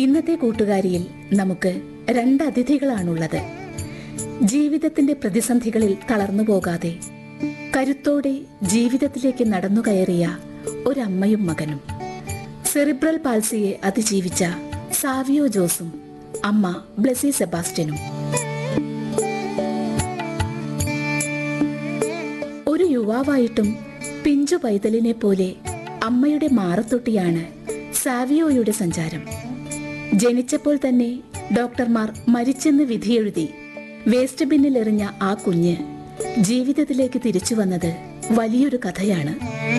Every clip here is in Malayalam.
ഇന്നത്തെ കൂട്ടുകാരിയിൽ നമുക്ക് രണ്ട് അതിഥികളാണുള്ളത് ജീവിതത്തിന്റെ പ്രതിസന്ധികളിൽ തളർന്നു പോകാതെ കരുത്തോടെ ജീവിതത്തിലേക്ക് നടന്നു കയറിയ ഒരമ്മയും മകനും സെറിബ്രൽ പാൽസിയെ അതിജീവിച്ച സാവിയോ ജോസും അമ്മ ബ്ലെസി സെബാസ്റ്റ്യനും ഒരു യുവാവായിട്ടും പിഞ്ചു പൈതലിനെ പോലെ അമ്മയുടെ മാറത്തൊട്ടിയാണ് സാവിയോയുടെ സഞ്ചാരം ജനിച്ചപ്പോൾ തന്നെ ഡോക്ടർമാർ മരിച്ചെന്ന് വിധിയെഴുതി വേസ്റ്റ് ബിന്നിൽ എറിഞ്ഞ ആ കുഞ്ഞ് ജീവിതത്തിലേക്ക് തിരിച്ചു വന്നത് വലിയൊരു കഥയാണ്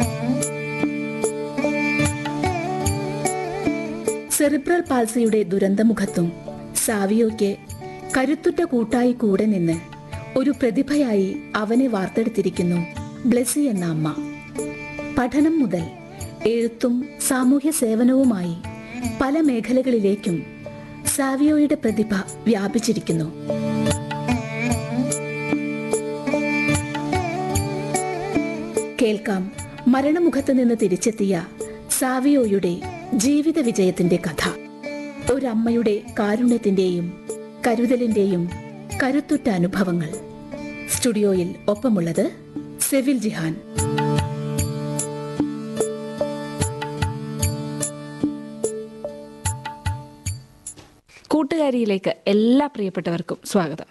സെറിബ്രൽ പാൽസിയുടെ ദുരന്തമുഖത്തും സാവിയോയ്ക്ക് കരുത്തുറ്റ കൂട്ടായി കൂടെ നിന്ന് ഒരു പ്രതിഭയായി അവനെ വാർത്തെടുത്തിരിക്കുന്നു ബ്ലെസി എന്ന അമ്മ പഠനം മുതൽ എഴുത്തും സാമൂഹ്യ സേവനവുമായി പല മേഖലകളിലേക്കും സാവിയോയുടെ പ്രതിഭ വ്യാപിച്ചിരിക്കുന്നു കേൾക്കാം മരണമുഖത്ത് നിന്ന് തിരിച്ചെത്തിയ സാവിയോയുടെ ജീവിത വിജയത്തിന്റെ കഥ ഒരമ്മയുടെ കാരുണ്യത്തിന്റെയും കരുതലിന്റെയും കരുത്തുറ്റ അനുഭവങ്ങൾ സ്റ്റുഡിയോയിൽ ഒപ്പമുള്ളത് സെവിൽ ജിഹാൻ കൂട്ടുകാരിയിലേക്ക് എല്ലാ പ്രിയപ്പെട്ടവർക്കും സ്വാഗതം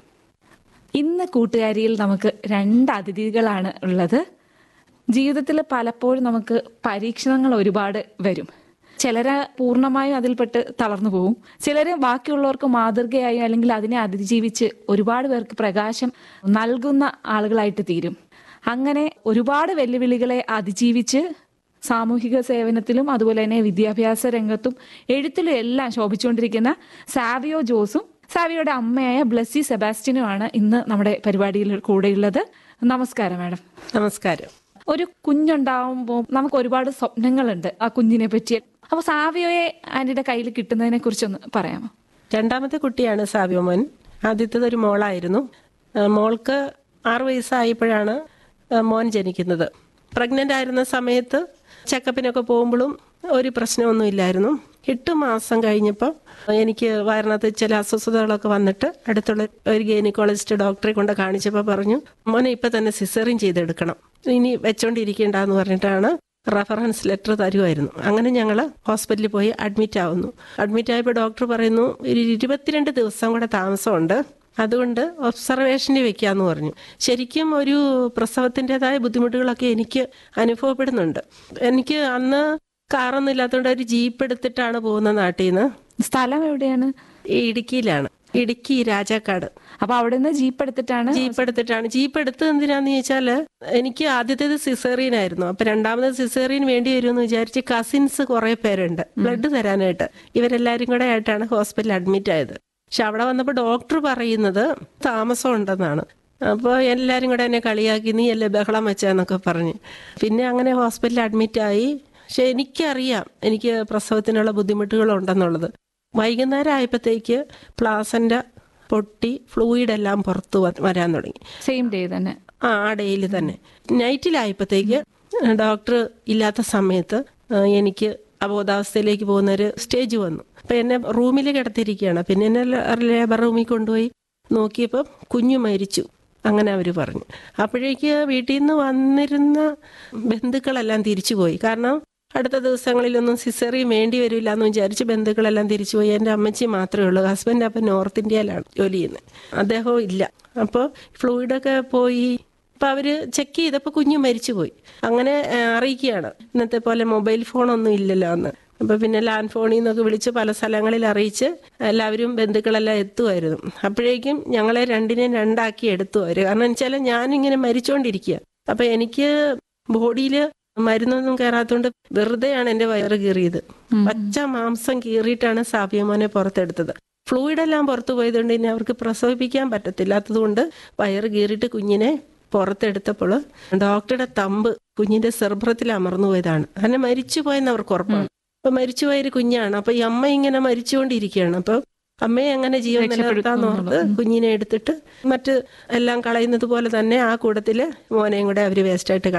ഇന്ന് കൂട്ടുകാരിയിൽ നമുക്ക് രണ്ട് അതിഥികളാണ് ഉള്ളത് ജീവിതത്തിൽ പലപ്പോഴും നമുക്ക് പരീക്ഷണങ്ങൾ ഒരുപാട് വരും ചിലര് പൂർണ്ണമായും അതിൽപ്പെട്ട് തളർന്നു പോകും ചിലര് ബാക്കിയുള്ളവർക്ക് മാതൃകയായി അല്ലെങ്കിൽ അതിനെ അതിജീവിച്ച് ഒരുപാട് പേർക്ക് പ്രകാശം നൽകുന്ന ആളുകളായിട്ട് തീരും അങ്ങനെ ഒരുപാട് വെല്ലുവിളികളെ അതിജീവിച്ച് സാമൂഹിക സേവനത്തിലും അതുപോലെ തന്നെ വിദ്യാഭ്യാസ രംഗത്തും എഴുത്തിലും എല്ലാം ശോഭിച്ചുകൊണ്ടിരിക്കുന്ന സാവിയോ ജോസും സാവിയോയുടെ അമ്മയായ ബ്ലസ്സി സെബാസ്റ്റ്യനുമാണ് ഇന്ന് നമ്മുടെ പരിപാടിയിൽ കൂടെയുള്ളത് നമസ്കാരം മാഡം നമസ്കാരം ഒരു കുഞ്ഞുണ്ടാവുമ്പോൾ നമുക്ക് ഒരുപാട് സ്വപ്നങ്ങളുണ്ട് ആ കുഞ്ഞിനെ പറ്റി അപ്പൊ സാവിയോയെ ആന്റിയുടെ കയ്യിൽ കിട്ടുന്നതിനെ കുറിച്ചൊന്ന് പറയാമോ രണ്ടാമത്തെ കുട്ടിയാണ് സാവ്യമോൻ ആദ്യത്തേത് ഒരു മോളായിരുന്നു ആ, മോൾക്ക് ആറു വയസ്സായപ്പോഴാണ് ആ, മോൻ ജനിക്കുന്നത് പ്രഗ്നൻ്റ് ആയിരുന്ന സമയത്ത് ചെക്കപ്പിനൊക്കെ പോകുമ്പോഴും ഒരു പ്രശ്നമൊന്നും ഇല്ലായിരുന്നു എട്ട് മാസം കഴിഞ്ഞപ്പോൾ എനിക്ക് വയറിനകത്ത് ചില അസ്വസ്ഥതകളൊക്കെ വന്നിട്ട് അടുത്തുള്ള ഒരു ഗൈനക്കോളജിസ്റ്റ് ഡോക്ടറെ കൊണ്ട് കാണിച്ചപ്പോൾ പറഞ്ഞു മോനെ ഇപ്പം തന്നെ സിസറിൻ ചെയ്തെടുക്കണം ഇനി വെച്ചോണ്ടിരിക്കേണ്ടെന്ന് പറഞ്ഞിട്ടാണ് റെഫറൻസ് ലെറ്റർ തരുമായിരുന്നു അങ്ങനെ ഞങ്ങൾ ഹോസ്പിറ്റലിൽ പോയി അഡ്മിറ്റ് ആവുന്നു അഡ്മിറ്റ് ആയപ്പോൾ ഡോക്ടർ പറയുന്നു ഒരു ഇരുപത്തിരണ്ട് ദിവസം കൂടെ താമസമുണ്ട് അതുകൊണ്ട് ഒബ്സർവേഷനിൽ വെക്കാന്ന് പറഞ്ഞു ശരിക്കും ഒരു പ്രസവത്തിൻ്റെതായ ബുദ്ധിമുട്ടുകളൊക്കെ എനിക്ക് അനുഭവപ്പെടുന്നുണ്ട് എനിക്ക് അന്ന് കാറൊന്നും ഇല്ലാത്തതുകൊണ്ട് ഒരു ജീപ്പ് എടുത്തിട്ടാണ് പോകുന്ന നാട്ടിൽ നിന്ന് സ്ഥലം എവിടെയാണ് ഈ ഇടുക്കിയിലാണ് ഇടുക്കി രാജാക്കാട് അപ്പൊ അവിടെ നിന്ന് ജീപ്പ് എടുത്തിട്ടാണ് ജീപ്പ് എടുത്തിട്ടാണ് ജീപ്പ് എടുത്തത് എന്തിനാന്ന് ചോദിച്ചാല് എനിക്ക് ആദ്യത്തേത് സിസേറിയൻ ആയിരുന്നു അപ്പൊ രണ്ടാമത് സിസേറിയൻ വേണ്ടി വരുമെന്ന് വിചാരിച്ച് കസിൻസ് കുറെ പേരുണ്ട് ബ്ലഡ് തരാനായിട്ട് ഇവരെല്ലാരും കൂടെ ആയിട്ടാണ് ഹോസ്പിറ്റലിൽ അഡ്മിറ്റ് ആയത് പക്ഷെ അവിടെ വന്നപ്പോൾ ഡോക്ടർ പറയുന്നത് താമസം ഉണ്ടെന്നാണ് അപ്പോൾ എല്ലാവരും കൂടെ എന്നെ കളിയാക്കി നീ അല്ലേ ബഹളം വെച്ചെന്നൊക്കെ പറഞ്ഞ് പിന്നെ അങ്ങനെ ഹോസ്പിറ്റലിൽ അഡ്മിറ്റ് ആയി പക്ഷെ എനിക്കറിയാം എനിക്ക് പ്രസവത്തിനുള്ള ബുദ്ധിമുട്ടുകളുണ്ടെന്നുള്ളത് വൈകുന്നേരം ആയപ്പോഴത്തേക്ക് പ്ലാസൻ്റെ പൊട്ടി ഫ്ലൂയിഡ് എല്ലാം പുറത്ത് വ- വരാൻ തുടങ്ങി സെയിം ഡേ തന്നെ ആ ആ ഡേയിൽ തന്നെ നൈറ്റിലായപ്പോഴത്തേക്ക് ഡോക്ടർ ഇല്ലാത്ത സമയത്ത് ആ, എനിക്ക് അബോധാവസ്ഥയിലേക്ക് പോകുന്ന ഒരു സ്റ്റേജ് വന്നു അപ്പം എന്നെ റൂമിൽ കിടത്തിയിരിക്കുകയാണ് പിന്നെ എന്നെ ലേബർ റൂമിൽ കൊണ്ടുപോയി നോക്കിയപ്പോൾ കുഞ്ഞു മരിച്ചു അങ്ങനെ അവർ പറഞ്ഞു അപ്പോഴേക്ക് വീട്ടിൽ നിന്ന് വന്നിരുന്ന ബന്ധുക്കളെല്ലാം തിരിച്ചു പോയി കാരണം അടുത്ത ദിവസങ്ങളിലൊന്നും സിസറിയും വേണ്ടി വരില്ല എന്ന് വിചാരിച്ച് ബന്ധുക്കളെല്ലാം തിരിച്ചുപോയി എൻ്റെ അമ്മച്ചി മാത്രമേ ഉള്ളൂ ഹസ്ബൻഡ് അപ്പം നോർത്ത് ഇന്ത്യയിലാണ് ജോലി ചെയ്യുന്നത് അദ്ദേഹവും ഇല്ല അപ്പോൾ ഫ്ലൂയിഡൊക്കെ പോയി അപ്പം അവർ ചെക്ക് ചെയ്തപ്പോൾ കുഞ്ഞു മരിച്ചുപോയി അങ്ങനെ ആ, അറിയിക്കുകയാണ് ഇന്നത്തെ പോലെ മൊബൈൽ ഫോണൊന്നും ഇല്ലല്ലോ അന്ന് അപ്പോൾ പിന്നെ ലാൻഡ് ഫോണിൽ നിന്നൊക്കെ വിളിച്ച് പല സ്ഥലങ്ങളിൽ അറിയിച്ച് എല്ലാവരും ബന്ധുക്കളെല്ലാം എത്തുമായിരുന്നു അപ്പോഴേക്കും ഞങ്ങളെ രണ്ടിനെയും രണ്ടാക്കി എടുത്തു അവർ കാരണം വെച്ചാൽ ഞാനിങ്ങനെ മരിച്ചുകൊണ്ടിരിക്കുക അപ്പം എനിക്ക് ബോഡിയിൽ മരുന്നൊന്നും കയറാത്തോണ്ട് വെറുതെയാണ് എൻ്റെ വയറ് കീറിയത് പച്ച മാംസം കീറിയിട്ടാണ് സാബിയമോനെ പുറത്തെടുത്തത് ഫ്ലൂയിഡ് എല്ലാം പുറത്തു പോയതുകൊണ്ട് ഇനി അവർക്ക് പ്രസവിപ്പിക്കാൻ പറ്റത്തില്ലാത്തതുകൊണ്ട് വയറ് കീറിയിട്ട് കുഞ്ഞിനെ പുറത്തെടുത്തപ്പോൾ ഡോക്ടറുടെ തമ്പ് കുഞ്ഞിന്റെ സെർബ്രത്തിൽ അമർന്നു പോയതാണ് അങ്ങനെ മരിച്ചു പോയെന്ന് അവർക്ക് ഉറപ്പാണ് അപ്പൊ മരിച്ചുപോയ ഒരു കുഞ്ഞാണ് അപ്പൊ ഈ അമ്മ ഇങ്ങനെ മരിച്ചുകൊണ്ടിരിക്കുകയാണ് അപ്പൊ അമ്മയെ എങ്ങനെ ജീവൻ നിലനിർത്താന്ന് ഓർത്ത് കുഞ്ഞിനെ എടുത്തിട്ട് മറ്റ് എല്ലാം കളയുന്നത് പോലെ തന്നെ ആ കൂടത്തില് മോനെയും കൂടെ അവര് വേസ്റ്റായിട്ട്